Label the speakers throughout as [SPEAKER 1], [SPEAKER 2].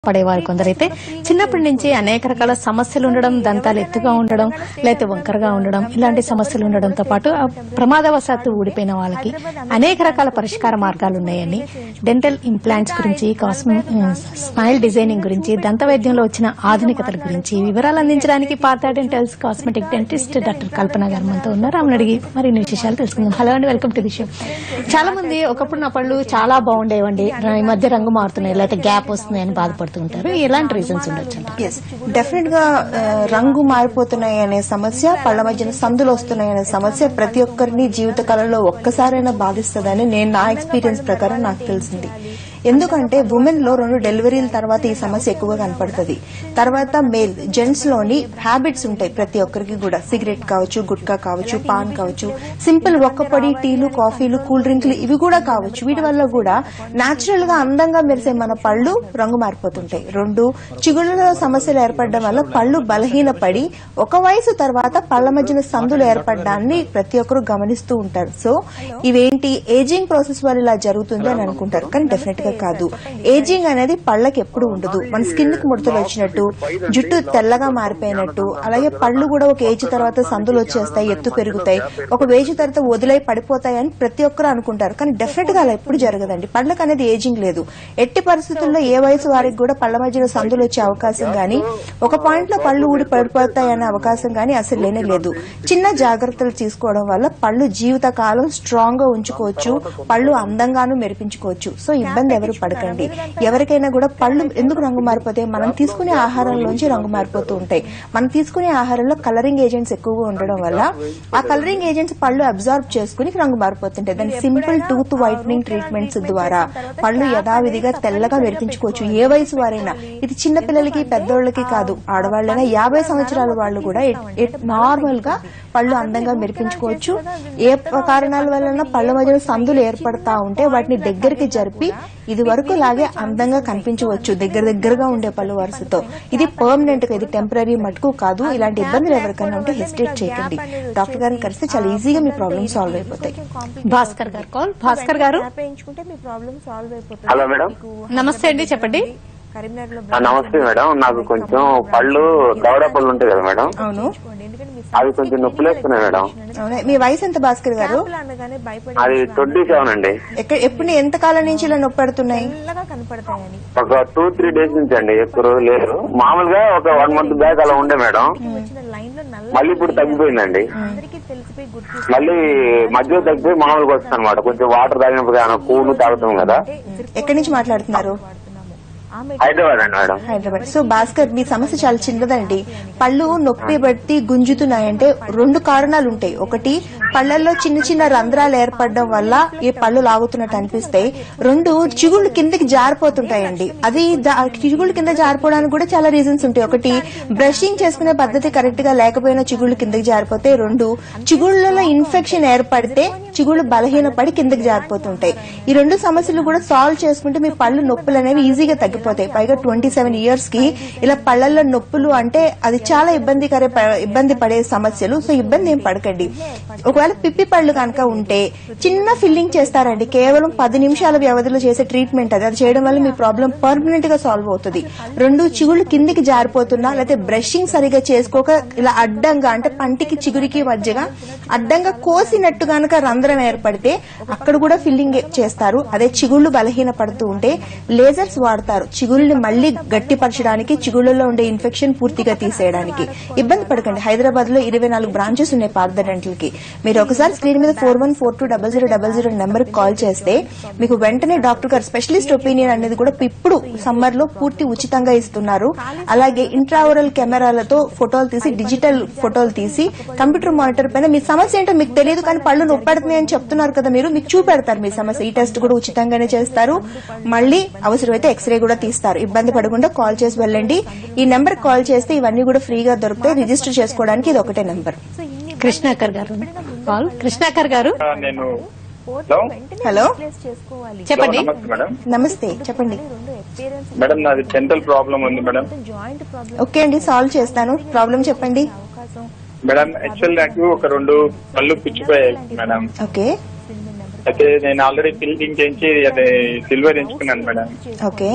[SPEAKER 1] పడేవారు కొందరైతే చిన్నప్పటి నుంచి అనేక రకాల సమస్యలు ఉండడం దంతాలు ఎత్తుగా ఉండడం లేకపోతే వంకరగా ఉండడం ఇలాంటి సమస్యలు ఉండడంతో పాటు ఆ ప్రమాదవశాత్తు ఊడిపోయిన వాళ్ళకి అనేక రకాల పరిష్కార మార్గాలు ఉన్నాయని డెంటల్ ఇంప్లాంట్స్ గురించి కాస్మె- స్మైల్ డిజైనింగ్ గురించి దంత వైద్యంలో వచ్చిన ఆధునికతల గురించి వివరాలు అందించడానికి పాత dentals cosmetic dentist doctor Kalpana garu మనతో ఉన్నారు ఆమెను అడిగి మరిన్ని విశేషాలు తెలుసుకుందాం హలో అండి వెల్కమ్ టు ది షో చాలా మంది ఒకప్పుడు నా పళ్ళు చాలా బాగుండేవండి ఈ మధ్య రంగు మారుతున్నాయి లేకపోతే గ్యాప్ వస్తుంది అని బాధపడుతూ ఉంటారు ఎలాంటి రీజన్స్ ఉండొచ్చు అండి
[SPEAKER 2] ఎస్ డెఫినెట్ గా ఆ, రంగు మారిపోతున్నాయి అనే సమస్య పళ్ళ మధ్యన సందులు వస్తున్నాయి అనే సమస్య ప్రతి ఒక్కరిని జీవిత కాలంలో ఒక్కసారైనా బాధిస్తుందని నేను నా ఎక్స్పీరియన్స్ ప్రకారం నాకు తెలిసింది ఎందుకంటే ఉమెన్ లో రెండు డెలివరీల తర్వాత ఈ సమస్య ఎక్కువగా కనపడుతుంది తర్వాత మేల్ జెంట్స్ లోని హ్యాబిట్స్ ఉంటాయి ప్రతి ఒక్కరికి కూడా సిగరెట్ కావచ్చు గుట్కా కావచ్చు పాన్ కావచ్చు సింపుల్ ఒక్కపొడి టీలు కాఫీలు కూల్ డ్రింక్లు ఇవి కూడా కావచ్చు వీటి వల్ల కూడా నాచురల్ గా అందంగా మెరిసే మన పళ్ళు రంగు మారిపోతుంటాయి రెండు చిగుళ్ళలో సమస్యలు ఏర్పడడం వల్ల పళ్ళు బలహీనపడి ఒక వయసు తర్వాత పళ్ళ మధ్యన సందులు ఏర్పడడాన్ని ప్రతి ఒక్కరు గమనిస్తూ ఉంటారు సో ఇవేంటి ఏజింగ్ ప్రాసెస్ వల్ల ఇలా జరుగుతుంది అని అనుకుంటారు కానీ డెఫినెట్ గా కాదు ఏజింగ్ అనేది పళ్ళకి ఎప్పుడు ఉండదు మన స్కిన్ కి ముడతలు వచ్చినట్టు జుట్టు తెల్లగా మారిపోయినట్టు అలాగే పళ్ళు కూడా ఒక ఏజ్ తర్వాత సందులు వచ్చేస్తాయి ఎత్తు పెరుగుతాయి ఒక ఏజ్ తర్వాత వదిలై పడిపోతాయి అని ప్రతి ఒక్కరు అనుకుంటారు కానీ డెఫినెట్ గా అలా ఎప్పుడు జరగదండి పళ్ళకి అనేది ఏజింగ్ లేదు ఎట్టి పరిస్థితుల్లో ఏ వయసు వారికి కూడా పళ్ళ మధ్యలో సందులు వచ్చే అవకాశం గానీ ఒక పాయింట్ లో పళ్ళు ఊడి పడిపోతాయి అనే అవకాశం గానీ అసలు లేనే లేదు చిన్న జాగ్రత్తలు తీసుకోవడం వల్ల పళ్ళు జీవిత కాలం స్ట్రాంగ్ గా ఉంచుకోవచ్చు పళ్ళు అందంగాను మెరిపించుకోవచ్చు సో ఇబ్బంది ఎవరు పడకండి ఎవరికైనా కూడా పళ్ళు ఎందుకు రంగు మారిపోతాయి మనం తీసుకునే ఆహారంలోంచి రంగు మారిపోతూ ఉంటాయి మనం తీసుకునే ఆహారంలో కలరింగ్ ఏజెంట్స్ ఎక్కువగా ఉండడం వల్ల ఆ కలరింగ్ ఏజెంట్స్ పళ్ళు అబ్జార్బ్ చేసుకుని రంగు మారిపోతుంటాయి దాని సింపుల్ టూత్ వైట్నింగ్ ట్రీట్మెంట్స్ ద్వారా పళ్ళు యథావిధిగా తెల్లగా మెరిపించుకోవచ్చు ఏ వయసు వారైనా ఇది చిన్న పిల్లలకి పెద్దోళ్ళకి కాదు ఆడవాళ్ళైనా యాభై సంవత్సరాల వాళ్ళు కూడా నార్మల్ గా పళ్ళు అందంగా మెరిపించుకోవచ్చు ఏ కారణాల వలన పళ్ళ మధ్యన సందులు ఏర్పడతా ఉంటే వాటిని దగ్గరికి జరిపి ఇది వరకు లాగే అందంగా కనిపించవచ్చు దగ్గర దగ్గరగా ఉండే పళ్ళు వరుసతో ఇది పర్మనెంట్ గా ఇది టెంపరీ మటుకు కాదు ఇలాంటి ఇబ్బందులు ఎవరికైనా ఉంటే హెసిటేట్ చేయకండి డాక్టర్ గారిని కలిస్తే చాలా ఈజీగా మీ ప్రాబ్లమ్ సాల్వ్ అయిపోతాయి
[SPEAKER 1] భాస్కర్ గారు కాల్ భాస్కర్ గారు
[SPEAKER 3] వేయించుకుంటే మీ ప్రాబ్లమ్ సాల్వ్ అయిపోతుంది
[SPEAKER 4] హలో మేడం
[SPEAKER 1] నమస్తే అండి చెప్పండి
[SPEAKER 3] కరీంనగర్ లో
[SPEAKER 4] ఆ, నమస్తే మేడం నాకు కొంచెం పళ్ళు దవడ పళ్ళు ఉంటాయి కదా మేడం
[SPEAKER 2] అవును
[SPEAKER 3] ఎందుకంటే మీ
[SPEAKER 4] అవి కొంచెం నొప్పులు వేస్తున్నాయి మేడం
[SPEAKER 2] అవునా మీ వయసు ఎంత భాస్కర్ గారు
[SPEAKER 3] పిల్లలు అనగానే భయపడి
[SPEAKER 4] అది ట్వంటీ సెవెన్ అండి
[SPEAKER 2] ఎక్కడ ఎప్పుడు ఎంత కాలం నుంచి ఇలా నొప్పి పడుతున్నాయి
[SPEAKER 3] తెల్లగా కనపడతాయని
[SPEAKER 4] ఒక టూ త్రీ డేస్ నుంచి అండి ఎక్కువ రోజులు లేరు మామూలుగా ఒక వన్ మంత్ బ్యాక్ అలా ఉండే మేడం
[SPEAKER 3] వచ్చిన లైన్ లో నల్ల
[SPEAKER 4] మళ్ళీ ఇప్పుడు తగ్గిపోయిందండి
[SPEAKER 3] అందరికీ తెలిసిపోయి గుర్తు
[SPEAKER 4] మళ్ళీ మధ్యలో తగ్గిపోయి మామూలుగా వస్తుంది అనమాట కొంచెం వాటర్ తాగినప్పుడు కానీ కూలు తాగుతాం కదా
[SPEAKER 2] ఎక్కడి నుంచి మాట్లాడుతున్నారు
[SPEAKER 3] వాడుతున్నాము ఆమె
[SPEAKER 4] హైదరాబాద్ అండి మేడం
[SPEAKER 2] హైదరాబాద్ సో భాస్కర్ మీ సమస్య చాలా చిన్నదండి పళ్ళు నొప్పి బట్టి గుంజుతున్నాయంటే రెండు కారణాలు ఉంటాయి ఒకటి పళ్ళల్లో చిన్న చిన్న రంధ్రాలు ఏర్పడడం వల్ల ఈ పళ్ళు లాగుతున్నట్టు అనిపిస్తాయి రెండు చిగుళ్ళు కిందకి జారిపోతుంటాయండి అది దా- చిగుళ్ళు కింద జారిపోవడానికి కూడా చాలా రీజన్స్ ఉంటాయి ఒకటి బ్రషింగ్ చేసుకునే పద్ధతి కరెక్ట్ గా లేకపోయినా చిగుళ్ళు కిందకి జారిపోతాయి రెండు చిగుళ్ళలో ఇన్ఫెక్షన్ ఏర్పడితే చిగుళ్ళు బలహీనపడి కిందకి జారిపోతుంటాయి ఈ రెండు సమస్యలు కూడా సాల్వ్ చేసుకుంటే మీ పళ్ళు నొప్పులు అనేవి ఈజీగా తగ్గిపోతాయి పైగా ట్వంటీ సెవెన్ ఇయర్స్ కి ఇలా పళ్ళల్లో నొప్పులు అంటే అది చాలా ఇబ్బందికర ఇబ్బంది పడే సమస్యలు సో ఇబ్బంది ఏం పడకండి ఒకవేళ పిప్పి పళ్ళు కనుక ఉంటే చిన్న ఫిల్లింగ్ చేస్తారండి కేవలం పది నిమిషాల వ్యవధిలో చేసే ట్రీట్మెంట్ అది అది చేయడం వల్ల మీ ప్రాబ్లం పర్మనెంట్ గా సాల్వ్ అవుతుంది రెండు చిగుళ్ళు కిందికి జారిపోతున్నా లేకపోతే బ్రషింగ్ సరిగా చేసుకోక ఇలా అడ్డంగా అంటే పంటికి చిగురికి మధ్యగా అడ్డంగా కోసినట్టు గనక రంధ్రం ఏర్పడితే అక్కడ కూడా ఫిల్లింగ్ చేస్తారు అదే చిగుళ్ళు బలహీన పడుతూ ఉంటే లేజర్స్ వాడతారు చిగుళ్ళని మళ్ళీ గట్టిపరచడానికి చిగుళ్ళలో ఉండే ఇన్ఫెక్షన్ పూర్తిగా తీసేయడానికి ఇబ్బంది పడకండి హైదరాబాద్ లో ఇరవై నాలుగు బ్రాంచెస్ ఉన్నాయి పార్థ డెంటల్ కి మీరు ఒకసారి స్క్రీన్ మీద four one four two double zero double zero number call చేస్తే మీకు వెంటనే డాక్టర్ గారు స్పెషలిస్ట్ ఒపీనియన్ అనేది కూడా ఇప్పుడు సమ్మర్ లో పూర్తి ఉచితంగా ఇస్తున్నారు అలాగే ఇంట్రావరల్ కెమెరాలతో ఫోటోలు తీసి డిజిటల్ ఫోటోలు తీసి కంప్యూటర్ మానిటర్ పైన మీ సమస్య ఏంటో మీకు తెలియదు కానీ పళ్ళు నొప్పెడుతున్నాయి అని చెప్తున్నారు కదా మీరు మీకు చూపెడతారు మీ సమస్య ఈ టెస్ట్ కూడా ఉచితంగానే చేస్తారు మళ్ళీ అవసరమైతే ఎక్స్రే కూడా తీస్తారు ఇబ్బంది పడకుండా కాల్ చేసి వెళ్ళండి ఈ నెంబర్ కాల్ చేస్తే ఇవన్నీ కూడా ఫ్రీగా దొరుకుతాయి రిజిస్టర్ చేసుకోవడానికి ఇది ఒకటే నెంబర్
[SPEAKER 1] కృష్ణాకర్ గారు కాల్ కృష్ణాకర్ గారు
[SPEAKER 5] ఆ, నేను హలో
[SPEAKER 2] హలో
[SPEAKER 3] ప్లేస్ చేసుకోవాలి
[SPEAKER 1] చెప్పండి
[SPEAKER 5] నమస్తే మేడం
[SPEAKER 2] నమస్తే చెప్పండి
[SPEAKER 3] రెండు ఎక్స్పీరియన్స్
[SPEAKER 5] మేడం నాది డెంటల్ ప్రాబ్లం ఉంది మేడం
[SPEAKER 3] జాయింట్ ప్రాబ్లం
[SPEAKER 2] ఓకే అండి సాల్వ్ చేస్తాను ప్రాబ్లం చెప్పండి
[SPEAKER 3] అవకాశం
[SPEAKER 5] మేడం యాక్చువల్ నాకు ఒక రెండు పళ్ళు పుచ్చిపోయాయి మేడం
[SPEAKER 2] ఓకే
[SPEAKER 5] అయితే నేను ఆల్రెడీ ఫిల్లింగ్ చేయించి అది సిల్వర్ ఎంచుకున్నాను మేడం
[SPEAKER 2] ఓకే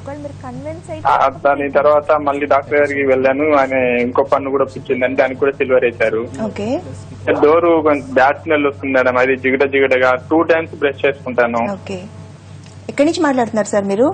[SPEAKER 3] ఒకవేళ మీరు కన్విన్స్ అయితే
[SPEAKER 5] ఆ, దాని తర్వాత మళ్ళీ డాక్టర్ గారికి వెళ్ళాను ఆయన ఇంకో పన్ను కూడా పుచ్చిందని దానికి కూడా సిల్వర్ వేశారు
[SPEAKER 2] ఓకే
[SPEAKER 5] డోరు కొంచెం బ్యాడ్ స్మెల్ వస్తుంది మేడం అది జిగట జిగటగా టూ టైమ్స్ బ్రష్ చేసుకుంటాను
[SPEAKER 2] ఓకే ఎక్కడి నుంచి మాట్లాడుతున్నారు సార్ మీరు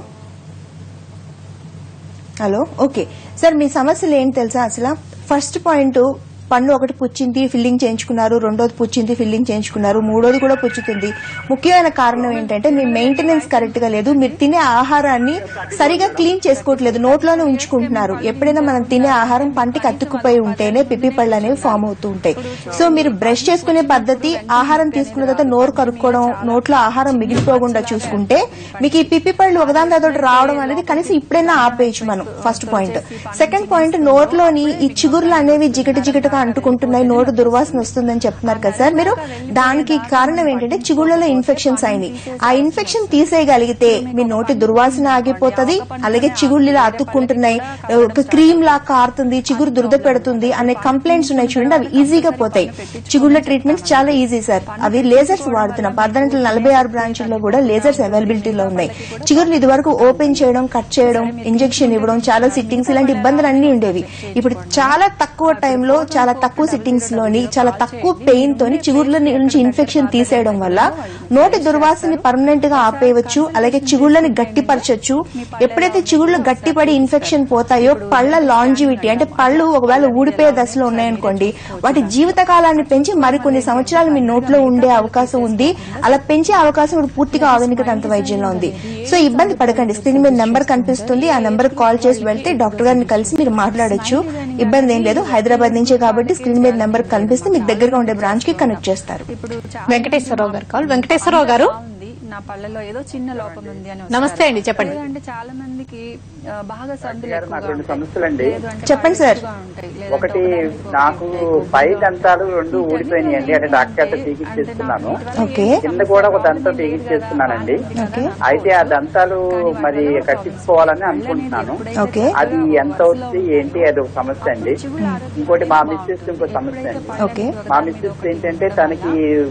[SPEAKER 2] హలో ఓకే సార్ మీ సమస్యలు ఏంటి తెలుసా అసలు ఫస్ట్ పాయింట్ పన్ను ఒకటి పుచ్చింది ఫిల్లింగ్ చేయించుకున్నారు రెండోది పుచ్చింది ఫిల్లింగ్ చేయించుకున్నారు మూడోది కూడా పుచ్చుతుంది ముఖ్యమైన కారణం ఏంటంటే మీ మెయింటెనెన్స్ కరెక్ట్ గా లేదు మీరు తినే ఆహారాన్ని సరిగా క్లీన్ చేసుకోవట్లేదు నోట్లోనే ఉంచుకుంటున్నారు ఎప్పుడైనా మనం తినే ఆహారం పంటికి అతుక్కుపోయి ఉంటేనే పిప్పి పళ్ళు అనేవి ఫామ్ అవుతూ ఉంటాయి సో మీరు బ్రష్ చేసుకునే పద్ధతి ఆహారం తీసుకున్న తర్వాత నోరు కరుక్కోవడం నోట్లో ఆహారం మిగిలిపోకుండా చూసుకుంటే మీకు ఈ పిప్పి పళ్ళు ఒకదాని తర్వాత రావడం అనేది కనీసం ఇప్పుడైనా ఆపేయచ్చు మనం ఫస్ట్ పాయింట్ సెకండ్ పాయింట్ నోట్లోని ఈ చిగుర్లు అనేవి జిగట జిగటగా అంటుకుంటున్నాయి నోటు దుర్వాసన వస్తుందని చెప్తున్నారు కదా సార్ మీరు దానికి కారణం ఏంటంటే చిగుళ్ళలో ఇన్ఫెక్షన్స్ అయినాయి ఆ ఇన్ఫెక్షన్ తీసేయగలిగితే మీ నోటి దుర్వాసన ఆగిపోతుంది అలాగే చిగుళ్ళు ఇలా అతుక్కుంటున్నాయి ఒక క్రీమ్ లా కారుతుంది చిగురు దురద పెడుతుంది అనే కంప్లైంట్స్ ఉన్నాయి చూడండి అవి ఈజీగా పోతాయి చిగుళ్ళ ట్రీట్మెంట్స్ చాలా ఈజీ సార్ అవి లేజర్స్ వాడుతున్నాం పద్దెనిమిది నలభై ఆరు బ్రాంచ్ల్లో కూడా లేజర్స్ అవైలబిలిటీలో ఉన్నాయి చిగురులు ఇదివరకు ఓపెన్ చేయడం కట్ చేయడం ఇంజెక్షన్ ఇవ్వడం చాలా సిట్టింగ్స్ ఇలాంటి ఇబ్బందులు అన్ని ఉండేవి ఇప్పుడు చాలా తక్కువ టైంలో చాలా తక్కువ సిట్టింగ్స్ లోని చాలా తక్కువ పెయిన్ తోని చిగుర్ల నుంచి ఇన్ఫెక్షన్ తీసేయడం వల్ల నోటి దుర్వాసనని పర్మనెంట్ గా ఆపేయవచ్చు అలాగే చిగుళ్ళని గట్టిపరచొచ్చు ఎప్పుడైతే చిగుళ్ళు గట్టిపడి ఇన్ఫెక్షన్ పోతాయో పళ్ళ లాంజివిటీ అంటే పళ్ళు ఒకవేళ ఊడిపోయే దశలో ఉన్నాయనుకోండి వాటి జీవిత కాలాన్ని పెంచి మరికొన్ని సంవత్సరాలు మీ నోట్లో ఉండే అవకాశం ఉంది అలా పెంచే అవకాశం ఇప్పుడు పూర్తిగా ఆధునిక దంత వైద్యంలో ఉంది సో ఇబ్బంది పడకండి స్క్రీన్ మీద నెంబర్ కనిపిస్తుంది ఆ నెంబర్ కాల్ చేసి వెళ్తే డాక్టర్ గారిని కలిసి మీరు మాట్లాడొచ్చు ఇబ్బంది ఏం లేదు హైదరాబాద్ నుంచే కాబట్టి స్క్రీన్ మీద నెంబర్ కనిపిస్తే మీకు దగ్గరగా ఉండే బ్రాంచ్ కి కనెక్ట్ చేస్తారు
[SPEAKER 6] ఇప్పుడు చాలా
[SPEAKER 1] వెంకటేశ్వరరావు గారు కాల్ వెంకటేశ్వరరావు గారు
[SPEAKER 6] ఉంది నా పళ్ళలో ఏదో చిన్న లోపం ఉంది అని
[SPEAKER 1] నమస్తే అండి, చెప్పండి.
[SPEAKER 6] అంటే చాలా మందికి ఆ, బాగా సందులు
[SPEAKER 7] గారు,
[SPEAKER 6] ఎక్కువగా
[SPEAKER 7] నాకు రెండు
[SPEAKER 6] ఉంటాయి.
[SPEAKER 7] సమస్యలండి.
[SPEAKER 6] లేదు అంటే
[SPEAKER 2] చెప్పండి సార్.
[SPEAKER 6] ఎక్కువగా ఉంటాయి. లేదంటే
[SPEAKER 7] ఒకటి
[SPEAKER 6] ఒకదానికి ఒకటి
[SPEAKER 7] నాకు
[SPEAKER 6] ఎక్కువగా
[SPEAKER 7] పై
[SPEAKER 6] ఉంటాయి.
[SPEAKER 7] దంతాలు రెండు ఊడిపోయినాయండి అంటే డాక్టర్
[SPEAKER 6] అంటే
[SPEAKER 7] తీగిచ్చేస్తున్నాను
[SPEAKER 6] నాకు ఇటీవల
[SPEAKER 2] ఓకే.
[SPEAKER 7] కింద కూడా ఒక దంతం తీగిచ్చేస్తున్నానండి
[SPEAKER 2] ఓకే.
[SPEAKER 7] అయితే ఆ దంతాలు మరి కట్టించుకోవాలని అనుకుంటున్నాను
[SPEAKER 2] ఓకే
[SPEAKER 7] అది ఎంత అవుతుంది ఏంటి అది ఒక సమస్య అండి ఇంకోటి మా మిస్సెస్ ఇంకో సమస్య అండి
[SPEAKER 2] ఓకే
[SPEAKER 7] మా మిస్సెస్ ఏంటంటే తనకి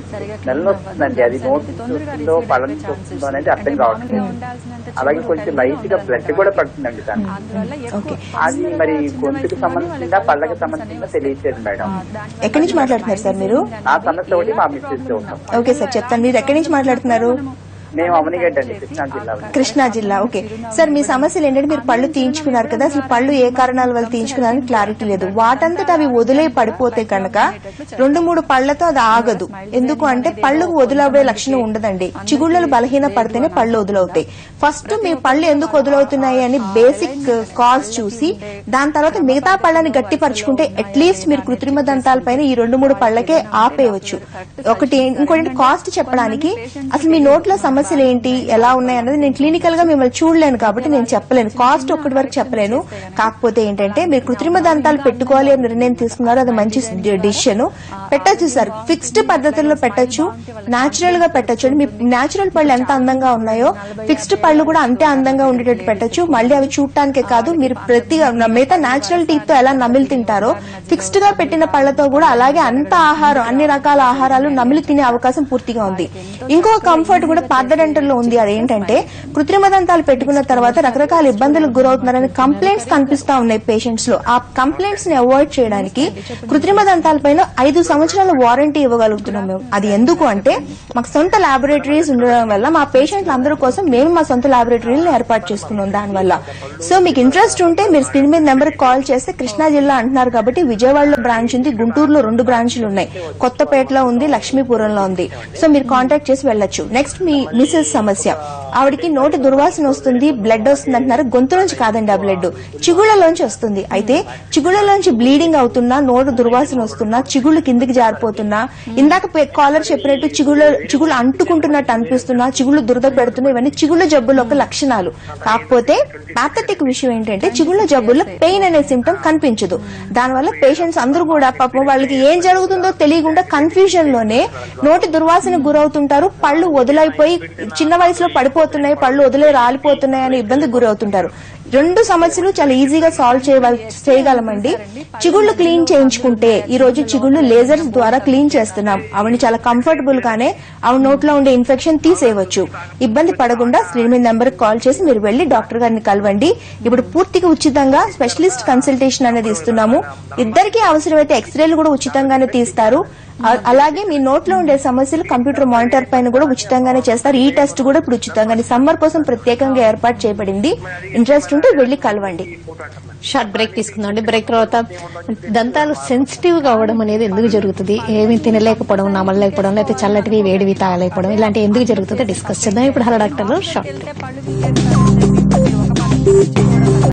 [SPEAKER 7] నెల వస్తుందండి అది నోటి నుంచి వస్తుందో పళ్ళ నుంచి వస్తుందో అనేది అర్థం కావట్లేదు అలాగే కొంచెం లైట్ గా బ్లడ్ కూడా పడుతుందండి తను
[SPEAKER 6] అందువల్ల ఎక్కువ
[SPEAKER 2] ఓకే
[SPEAKER 7] అది మరి గొంతుకు సంబంధించిందా పళ్ళకి సంబంధించిందా తెలియట్లేదు మేడం
[SPEAKER 2] ఎక్కడి నుంచి మాట్లాడుతున్నారు సార్ మీరు
[SPEAKER 7] నా సమస్య ఒకటి మా మిస్సెస్ ఉంటాం
[SPEAKER 2] ఓకే సార్ చెప్తాను మీరు ఎక్కడి నుంచి మాట్లాడుతున్నారు
[SPEAKER 7] మేము అవనిగడ్డ అండి కృష్ణా జిల్లా
[SPEAKER 2] కృష్ణా జిల్లా ఓకే సార్ మీ సమస్యలు ఏంటంటే మీరు పళ్ళు తీయించుకున్నారు కదా అసలు పళ్ళు ఏ కారణాల వల్ల తీయించుకున్నారని క్లారిటీ లేదు వాటంతట అవి వదిలే పడిపోతే కనుక రెండు మూడు పళ్ళతో అది ఆగదు ఎందుకు అంటే పళ్ళుకు వదిలవే లక్షణం ఉండదండి చిగుళ్ళలు బలహీన పడితేనే పళ్ళు వదులవుతాయి ఫస్ట్ మీ పళ్ళు ఎందుకు వదులవుతున్నాయి అని బేసిక్ కాజ్ చూసి దాని తర్వాత మిగతా పళ్ళని గట్టిపరుచుకుంటే అట్లీస్ట్ మీరు కృత్రిమ దంతాలపైన ఈ రెండు మూడు పళ్ళకే ఆపేయవచ్చు ఒకటి ఇంకోటి కాస్ట్ చెప్పడానికి అసలు మీ నోట్లో సమస్యలు ఏంటి ఎలా ఉన్నాయి అన్నది నేను క్లినికల్ గా మిమ్మల్ని చూడలేను కాబట్టి నేను చెప్పలేను కాస్ట్ ఒక్కటి వరకు చెప్పలేను కాకపోతే ఏంటంటే మీరు కృత్రిమ దంతాలు పెట్టుకోవాలి అని నిర్ణయం తీసుకున్నారు అది మంచి డిసిషన్ పెట్టచ్చు సార్ ఫిక్స్డ్ పద్ధతుల్లో పెట్టచ్చు నాచురల్ గా పెట్టచ్చు మీ నాచురల్ పళ్ళు ఎంత అందంగా ఉన్నాయో ఫిక్స్డ్ పళ్ళు కూడా అంతే అందంగా ఉండేటట్టు పెట్టచ్చు మళ్ళీ అవి చూడటానికే కాదు మీరు ప్రతి మిగతా నాచురల్ టీత్ తో ఎలా నమిలి తింటారో ఫిక్స్డ్ గా పెట్టిన పళ్ళతో కూడా అలాగే అంత ఆహారం అన్ని రకాల ఆహారాలు నమిలి తినే అవకాశం పూర్తిగా ఉంది ఇంకో కంఫర్ట్ కూడా పాత డెంటల్లో ఉంది అదేంటంటే కృత్రిమ దంతాలు పెట్టుకున్న తర్వాత రకరకాల ఇబ్బందులకు గురవుతున్నారని కంప్లైంట్స్ కనిపిస్తా ఉన్నాయి పేషెంట్స్ లో ఆ కంప్లైంట్స్ ని అవాయిడ్ చేయడానికి కృత్రిమ దంతాల పైన ఐదు సంవత్సరాల వారంటీ ఇవ్వగలుగుతున్నాం మేము అది ఎందుకు అంటే మాకు సొంత లాబొరేటరీస్ ఉండడం వల్ల మా పేషెంట్ల అందరి కోసం మేము మా సొంత లాబొరేటరీలను ఏర్పాటు చేసుకున్నాం దానివల్ల సో మీకు ఇంట్రెస్ట్ ఉంటే మీరు స్క్రీన్ మీద నెంబర్ కాల్ చేస్తే కృష్ణా జిల్లా అంటున్నారు కాబట్టి విజయవాడలో బ్రాంచ్ ఉంది గుంటూరులో రెండు బ్రాంచ్లు ఉన్నాయి కొత్తపేటలో ఉంది లక్ష్మీపురంలో ఉంది సో మీరు కాంటాక్ట్ చేసి వెళ్ళొచ్చు నెక్స్ట్ మీ మిసెస్ సమస్య ఆవిడకి నోటి దుర్వాసన వస్తుంది బ్లడ్ వస్తుంది అంటున్నారు గొంతు నుంచి కాదండి ఆ బ్లడ్ చిగుళ్ళలోంచి వస్తుంది అయితే చిగుళ్ళలోంచి బ్లీడింగ్ అవుతున్నా నోటు దుర్వాసన వస్తున్నా చిగుళ్ళు కిందికి జారిపోతున్నా ఇందాక కాలర్ చెప్పినట్టు చిగుళ్ళ చిగుళ్ళు అంటుకుంటున్నట్టు అనిపిస్తున్నా చిగుళ్ళు దురద పెడుతున్నా ఇవన్నీ చిగుళ్ళ జబ్బుల యొక్క లక్షణాలు కాకపోతే పాథటిక్ విషయం ఏంటంటే చిగుళ్ళ జబ్బుల్లో పెయిన్ అనే సిమ్టమ్ కనిపించదు దానివల్ల పేషెంట్స్ అందరూ కూడా పాపం వాళ్ళకి ఏం జరుగుతుందో తెలియకుండా కన్ఫ్యూజన్ లోనే నోటి దుర్వాసనకు గురవుతుంటారు పళ్ళు వదిలైపోయి చిన్న వయసులో పడిపోతున్నాయి పళ్ళు వదిలే రాలిపోతున్నాయి అనే ఇబ్బందికి గురవుతుంటారు రెండు సమస్యలు చాలా ఈజీగా సాల్వ్ చేయగలమండి చిగుళ్ళు క్లీన్ చేయించుకుంటే ఈ రోజు చిగుళ్ళు లేజర్స్ ద్వారా క్లీన్ చేస్తున్నాం ఆవిడ చాలా కంఫర్టబుల్ గానే ఆవిడ నోట్లో ఉండే ఇన్ఫెక్షన్ తీసేయవచ్చు ఇబ్బంది పడకుండా స్క్రీన్ మీద నెంబర్ కాల్ చేసి మీరు వెళ్లి డాక్టర్ గారిని కలవండి ఇప్పుడు పూర్తిగా ఉచితంగా స్పెషలిస్ట్ కన్సల్టేషన్ అనేది ఇస్తున్నాము ఇద్దరికి అవసరమైతే ఎక్స్రేలు కూడా ఉచితంగానే తీస్తారు అ- అలాగే మీ నోట్లో ఉండే సమస్యలు కంప్యూటర్ మానిటర్ పైన కూడా ఉచితంగానే చేస్తారు ఈ టెస్ట్ కూడా ఇప్పుడు ఉచితంగానే సమ్మర్ కోసం ప్రత్యేకంగా ఏర్పాటు చేయబడింది ఇంట్రెస్ట్ ఉంటే వెళ్లి కలవండి
[SPEAKER 1] షార్ట్ బ్రేక్ తీసుకుందాం అండి బ్రేక్ తర్వాత దంతాలు సెన్సిటివ్ గా అవ్వడం అనేది ఎందుకు జరుగుతుంది ఏమి తినలేకపోవడం నమలలేకపోవడం లేకపోతే చల్లటివి వేడివి తాగలేకపోవడం ఇలాంటి ఎందుకు జరుగుతుందో డిస్కస్ చేద్దాం ఇప్పుడు హలో డాక్టర్లు షార్ట్ బ్రేక్
[SPEAKER 6] పళ్ళు తీసేస్తారు, ఒక పన్ను తీసుకోవడం వల్ల